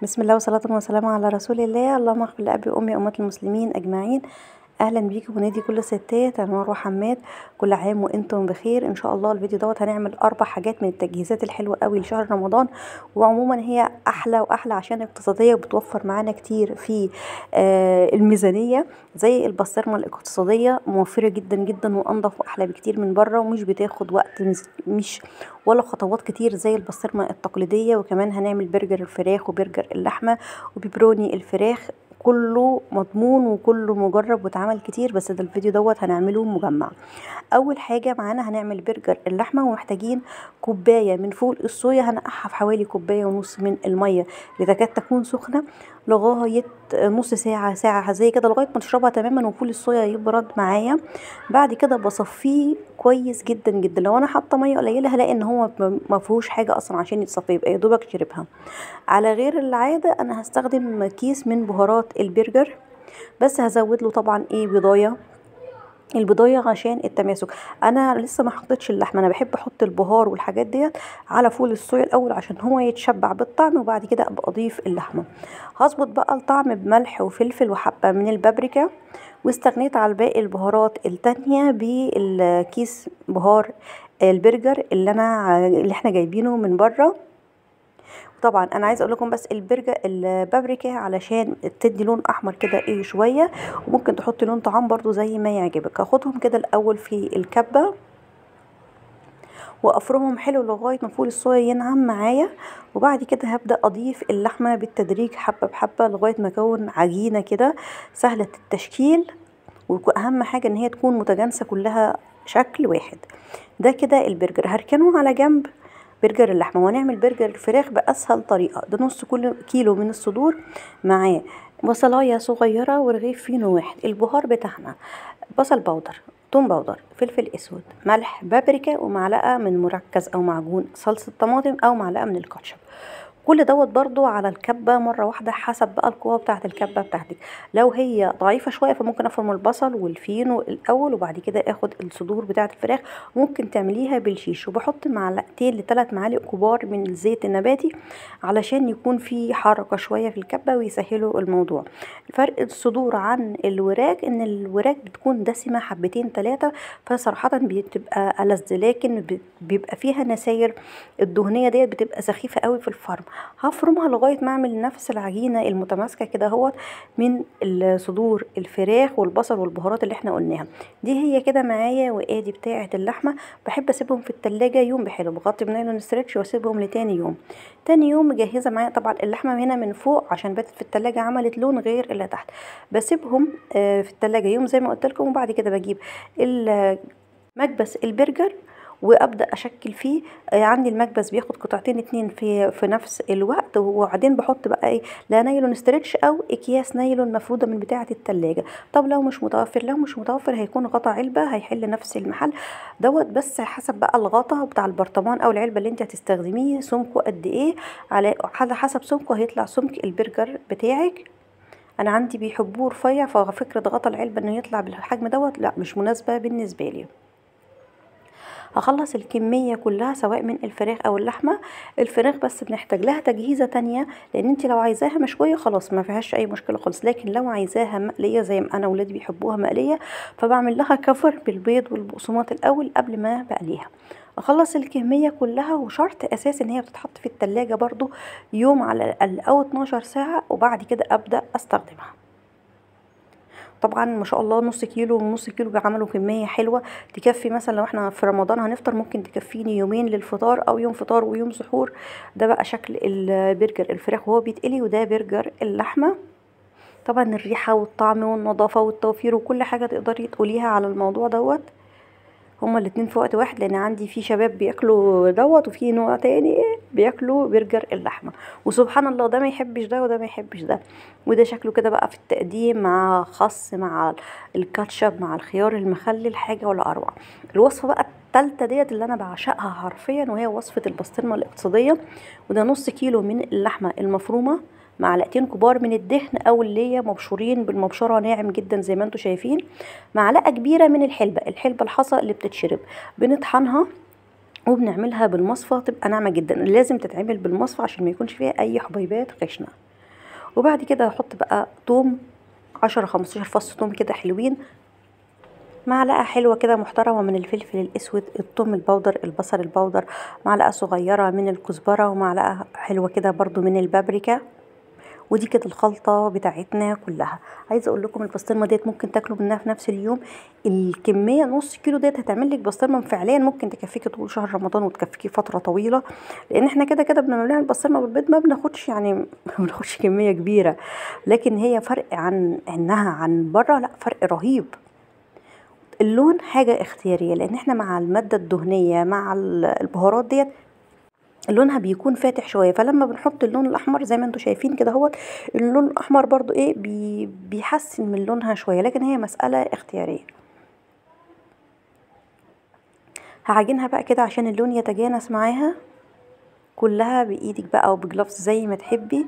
بسم الله والصلاة والسلام على رسول الله اللهم اغفر لأبي وأمي وأمة المسلمين أجمعين اهلا بيكم ونادي كل الستات انا مروه حماد كل عام وانتم بخير ان شاء الله الفيديو دوت هنعمل اربع حاجات من التجهيزات الحلوه قوي لشهر رمضان وعموما هي احلى واحلى عشان اقتصاديه وبتوفر معانا كتير في آه الميزانيه زي البسطرمه الاقتصاديه موفره جدا جدا وانضف واحلى بكتير من بره ومش بتاخد وقت مش ولا خطوات كتير زي البسطرمه التقليديه وكمان هنعمل برجر الفراخ وبرجر اللحمه وبيبروني الفراخ كله مضمون وكله مجرب واتعمل كتير بس ده الفيديو دوت هنعمله مجمع اول حاجه معانا هنعمل برجر اللحمه ومحتاجين كوبايه من فول الصويا هنقعها في حوالي كوبايه ونص من الميه اللي تكاد تكون سخنه لغايه نص ساعه ساعه زي كده لغايه ما تشربها تماما وفول الصويا يبرد معايا بعد كده بصفيه كويس جدا جدا لو انا حاطه ميه قليله هلاقي ان هو ما فيهوش حاجه اصلا عشان يتصفي يبقى يا دوبك شربها على غير العاده انا هستخدم كيس من بهارات البرجر بس هزود له طبعا ايه بضايه البضايه عشان التماسك انا لسه ما حطيتش اللحمه انا بحب احط البهار والحاجات ديت على فول الصويا الاول عشان هو يتشبع بالطعم وبعد كده ابقى اضيف اللحمه هظبط بقى الطعم بملح وفلفل وحبه من البابريكا واستغنيت على باقي البهارات التانية بالكيس بهار البرجر اللي انا اللي احنا جايبينه من بره طبعا انا عايزه اقول لكم بس البرجر البابريكا علشان تدي لون احمر كده ايه شويه وممكن تحطي لون طعام برضو زي ما يعجبك هاخدهم كده الاول في الكبه وافرمهم حلو لغايه ما فول الصويا ينعم معايا وبعد كده هبدا اضيف اللحمه بالتدريج حبه بحبه لغايه ما اكون عجينه كده سهله التشكيل واهم حاجه ان هي تكون متجانسه كلها شكل واحد ده كده البرجر هركنه على جنب برجر اللحمه وهنعمل برجر الفراخ باسهل طريقه ده نص كل كيلو من الصدور معاه بصلايه صغيره ورغيف فينو واحد البهار بتاعنا بصل بودر توم بودر فلفل اسود ملح بابريكا ومعلقه من مركز او معجون صلصه طماطم او معلقه من الكاتشب كل دوت برضو على الكبة مرة واحدة حسب بقى القوة بتاعة الكبة بتاعتك لو هي ضعيفة شوية فممكن افرم البصل والفينو الاول وبعد كده اخد الصدور بتاعة الفراخ ممكن تعمليها بالشيش وبحط معلقتين لثلاث معالق كبار من الزيت النباتي علشان يكون في حركة شوية في الكبة ويسهلوا الموضوع فرق الصدور عن الوراك ان الوراك بتكون دسمة حبتين ثلاثة فصراحة بتبقى ألذ لكن بيبقى فيها نساير الدهنية ديت بتبقى سخيفة قوي في الفرم هفرمها لغايه ما اعمل نفس العجينه المتماسكه كده اهوت من صدور الفراخ والبصل والبهارات اللي احنا قلناها دي هي كده معايا وادي بتاعه اللحمه بحب اسيبهم في التلاجة يوم بحلو بغطي بنايلون ستريتش واسيبهم لتاني يوم تاني يوم مجهزه معايا طبعا اللحمه هنا من فوق عشان باتت في التلاجة عملت لون غير اللي تحت بسيبهم في التلاجة يوم زي ما قلت لكم وبعد كده بجيب مكبس البرجر وابدا اشكل فيه عندي المكبس بياخد قطعتين اتنين في في نفس الوقت وبعدين بحط بقى ايه لا نايلون ستريتش او اكياس نايلون مفروده من بتاعه التلاجة طب لو مش متوفر لو مش متوفر هيكون غطا علبه هيحل نفس المحل دوت بس حسب بقى الغطا بتاع البرطمان او العلبه اللي انت هتستخدميه سمكه قد ايه على حسب سمكه هيطلع سمك البرجر بتاعك انا عندي بيحبوه رفيع ففكره غطا العلبه انه يطلع بالحجم دوت لا مش مناسبه بالنسبه لي هخلص الكمية كلها سواء من الفراخ او اللحمة الفراخ بس بنحتاج لها تجهيزة تانية لان انت لو عايزاها مشوية خلاص ما فيهاش اي مشكلة خالص لكن لو عايزاها مقلية زي ما انا ولادي بيحبوها مقلية فبعمل لها كفر بالبيض والبقسماط الاول قبل ما بقليها اخلص الكميه كلها وشرط اساسي ان هي بتتحط في التلاجة برضو يوم على الاقل او 12 ساعه وبعد كده ابدا استخدمها طبعا ما شاء الله نص كيلو ونص كيلو بيعملوا كميه حلوه تكفي مثلا لو احنا في رمضان هنفطر ممكن تكفيني يومين للفطار او يوم فطار ويوم سحور ده بقى شكل البرجر الفراخ وهو بيتقلي وده برجر اللحمه طبعا الريحه والطعم والنظافه والتوفير وكل حاجه تقدري تقوليها على الموضوع دوت هما الاتنين في وقت واحد لان عندي في شباب بياكلوا دوت وفي نوع تاني بياكلوا برجر اللحمه وسبحان الله ده ما يحبش ده وده ما يحبش ده وده شكله كده بقى في التقديم مع خس مع الكاتشب مع الخيار المخلل حاجه ولا اروع الوصفه بقى التالتة ديت اللي انا بعشقها حرفيا وهي وصفه البسطرمه الاقتصاديه وده نص كيلو من اللحمه المفرومه معلقتين كبار من الدهن او اللي هي مبشورين بالمبشره ناعم جدا زي ما انتم شايفين معلقه كبيره من الحلبه الحلبه الحصى اللي بتتشرب بنطحنها وبنعملها بالمصفى تبقى ناعمه جدا لازم تتعمل بالمصفى عشان ما يكونش فيها اي حبيبات خشنه وبعد كده هحط بقى توم عشرة خمستاشر فص توم كده حلوين معلقة حلوة كده محترمة من الفلفل الأسود الثوم البودر البصل البودر معلقة صغيرة من الكزبرة ومعلقة حلوة كده برضو من البابريكا ودي كده الخلطة بتاعتنا كلها عايزة اقول لكم البسطرمة ديت ممكن تاكلوا منها في نفس اليوم الكمية نص كيلو ديت هتعمل لك بسطرمة فعليا ممكن تكفيكي طول شهر رمضان وتكفيكي فترة طويلة لان احنا كده كده لما بنعمل البسطرمة بالبيض ما بناخدش يعني ما بناخدش كمية كبيرة لكن هي فرق عن انها عن بره لا فرق رهيب اللون حاجة اختيارية لان احنا مع المادة الدهنية مع البهارات ديت لونها بيكون فاتح شويه فلما بنحط اللون الاحمر زي ما انتم شايفين كده اهوت اللون الاحمر برضو ايه بي بيحسن من لونها شويه لكن هي مساله اختياريه هعجنها بقى كده عشان اللون يتجانس معاها كلها بايدك بقى او بجلافز زي ما تحبي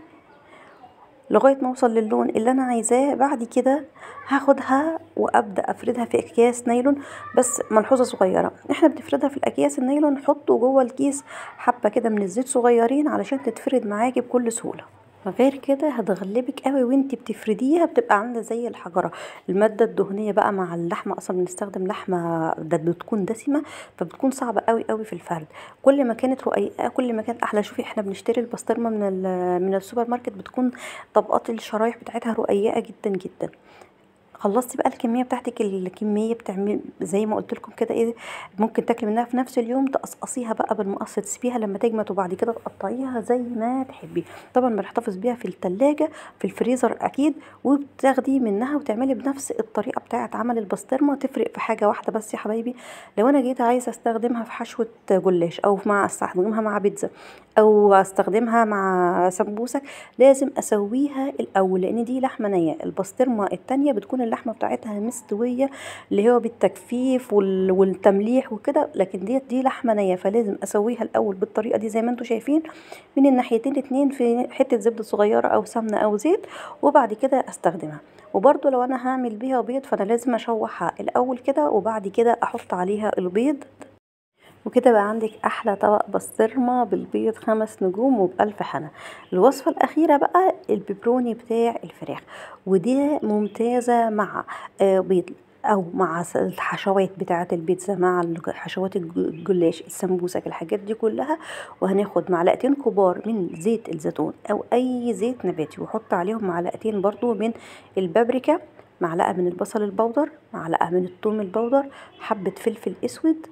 لغايه ما اوصل للون اللي انا عايزاه بعد كده هاخدها وابدا افردها في اكياس نايلون بس ملحوظه صغيره احنا بنفردها في الاكياس النايلون نحطه جوه الكيس حبه كده من الزيت صغيرين علشان تتفرد معاكي بكل سهوله غير كده هتغلبك قوي وانتي بتفرديها بتبقى عامله زي الحجره الماده الدهنيه بقى مع اللحمه اصلا بنستخدم لحمه ده بتكون دسمه فبتكون صعبه قوي قوي في الفرد كل ما كانت رقيقه كل ما كانت احلى شوفي احنا بنشتري البسطرمه من من السوبر ماركت بتكون طبقات الشرايح بتاعتها رقيقه جدا جدا خلصتي بقى الكميه بتاعتك الكميه بتعمل زي ما قلت لكم كده ايه ممكن تاكلي منها في نفس اليوم تقصقصيها بقى بالمقص تسيبيها لما تجمد وبعد كده تقطعيها زي ما تحبي طبعا بنحتفظ بيها في التلاجة في الفريزر اكيد وبتاخدي منها وتعملي بنفس الطريقه بتاعه عمل البسطرمه تفرق في حاجه واحده بس يا حبايبي لو انا جيت عايزه استخدمها في حشوه جلاش او مع استخدمها مع بيتزا او استخدمها مع سمبوسك لازم اسويها الاول لان دي لحمه نيه البسطرمه التانية بتكون اللحمه بتاعتها مستويه اللي هو بالتجفيف والتمليح وكده لكن ديت دي لحمه نيه فلازم اسويها الاول بالطريقه دي زي ما انتم شايفين من الناحيتين الاتنين في حته زبده صغيره او سمنه او زيت وبعد كده استخدمها وبرده لو انا هعمل بيها بيض فانا لازم اشوحها الاول كده وبعد كده احط عليها البيض وكده بقى عندك احلى طبق بسطرمه بالبيض خمس نجوم وبألف حنا الوصفه الاخيره بقى البيبروني بتاع الفراخ ودي ممتازه مع بيض او مع الحشوات بتاعه البيتزا مع حشوات الجلاش السمبوسك الحاجات دي كلها وهناخد معلقتين كبار من زيت الزيتون او اي زيت نباتي وحط عليهم معلقتين برضو من البابريكا معلقه من البصل البودر معلقه من الثوم البودر حبه فلفل اسود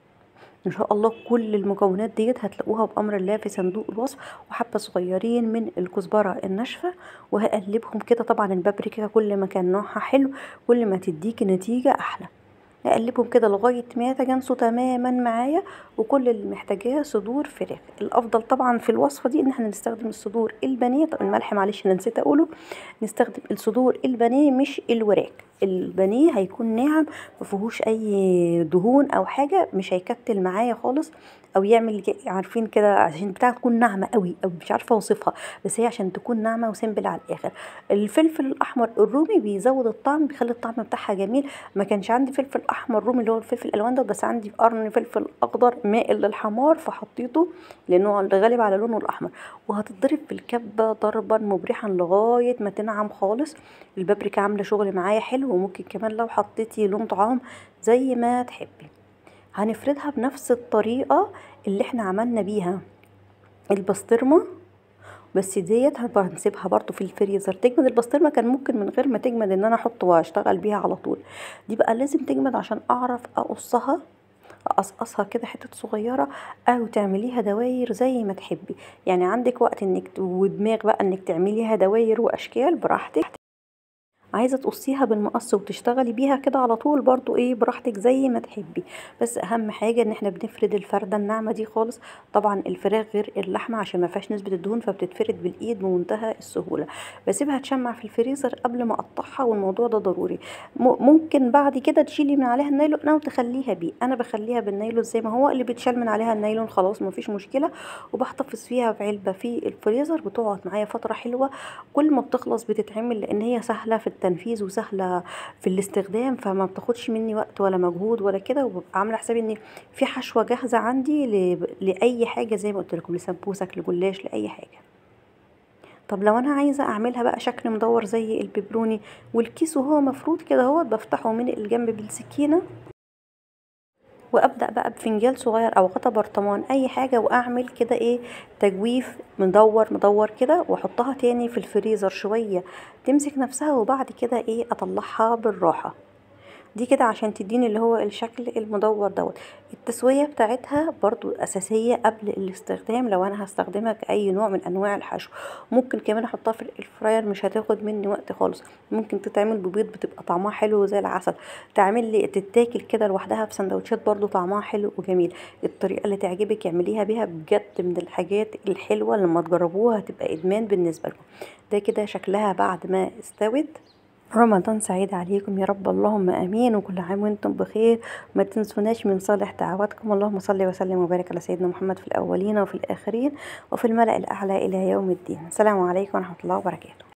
ان شاء الله كل المكونات ديت هتلاقوها بامر الله في صندوق الوصف وحبه صغيرين من الكزبره الناشفه وهقلبهم كده طبعا البابريكا كل ما كان نوعها حلو كل ما تديكي نتيجه احلى اقلبهم كده لغايه ما يتجانسوا تماما معايا وكل اللي محتاجاه صدور فراخ الافضل طبعا في الوصفه دي ان احنا نستخدم الصدور البانيه طب الملح معلش انا نسيت اقوله نستخدم الصدور البانيه مش الوراك البانيه هيكون ناعم مفيهوش اي دهون او حاجه مش هيكتل معايا خالص او يعمل عارفين كده عشان بتاعه تكون ناعمه قوي او مش عارفه اوصفها بس هي عشان تكون ناعمه وسيمبل على الاخر الفلفل الاحمر الرومي بيزود الطعم بيخلي الطعم بتاعها جميل ما كانش عندي فلفل احمر رومي اللي هو الفلفل الالوان ده بس عندي قرن فلفل اخضر مائل للحمار فحطيته لانه غالب على لونه الاحمر وهتضرب في الكبه ضربا مبرحا لغايه ما تنعم خالص البابريكا عامله شغل معايا حلو وممكن كمان لو حطيتي لون طعام زي ما تحبي هنفردها بنفس الطريقه اللي احنا عملنا بيها البسطرمه بس ديت هنسيبها برضو في الفريزر تجمد البسطرمه كان ممكن من غير ما تجمد ان انا احط واشتغل بيها على طول دي بقى لازم تجمد عشان اعرف اقصها اقصقصها كده حتت صغيره او تعمليها دواير زي ما تحبي يعني عندك وقت انك ودماغ بقى انك تعمليها دواير واشكال براحتك عايزه تقصيها بالمقص وتشتغلي بيها كده على طول برضو ايه براحتك زي ما تحبي بس اهم حاجه ان احنا بنفرد الفرده الناعمه دي خالص طبعا الفراخ غير اللحمه عشان ما فيهاش نسبه الدهون فبتتفرد بالايد بمنتهى السهوله بسيبها تشمع في الفريزر قبل ما اقطعها والموضوع ده ضروري ممكن بعد كده تشيلي من عليها النايلون او تخليها بيه انا بخليها بالنايلون زي ما هو اللي بيتشال من عليها النايلون خلاص ما فيش مشكله وبحتفظ فيها في علبه في الفريزر بتقعد معايا فتره حلوه كل ما بتخلص بتتعمل لان هي سهله في التنفيذ وسهله في الاستخدام فما بتاخدش مني وقت ولا مجهود ولا كده وببقى عامله حسابي ان في حشوه جاهزه عندي لاي حاجه زي ما قلت لكم لسمبوسك لجلاش لاي حاجه طب لو انا عايزه اعملها بقى شكل مدور زي البيبروني والكيس وهو مفروض كده اهوت بفتحه من الجنب بالسكينه وابدا بقى بفنجان صغير او غطا برطمان اي حاجه واعمل كده ايه تجويف مدور مدور كده واحطها تاني في الفريزر شويه تمسك نفسها وبعد كده ايه اطلعها بالراحه دي كده عشان تديني اللي هو الشكل المدور دوت التسويه بتاعتها برضو اساسيه قبل الاستخدام لو انا هستخدمها كاي نوع من انواع الحشو ممكن كمان احطها في الفراير مش هتاخد مني وقت خالص ممكن تتعمل ببيض بتبقى طعمها حلو زي العسل تعمل لي تتاكل كده لوحدها في سندوتشات برضو طعمها حلو وجميل الطريقه اللي تعجبك اعمليها بيها بجد من الحاجات الحلوه لما تجربوها هتبقى ادمان بالنسبه لكم ده كده شكلها بعد ما استوت رمضان سعيد عليكم يا رب اللهم امين وكل عام وانتم بخير ما تنسوناش من صالح دعواتكم اللهم صل وسلم وبارك على سيدنا محمد في الاولين وفي الاخرين وفي الملأ الاعلى الى يوم الدين السلام عليكم ورحمه الله وبركاته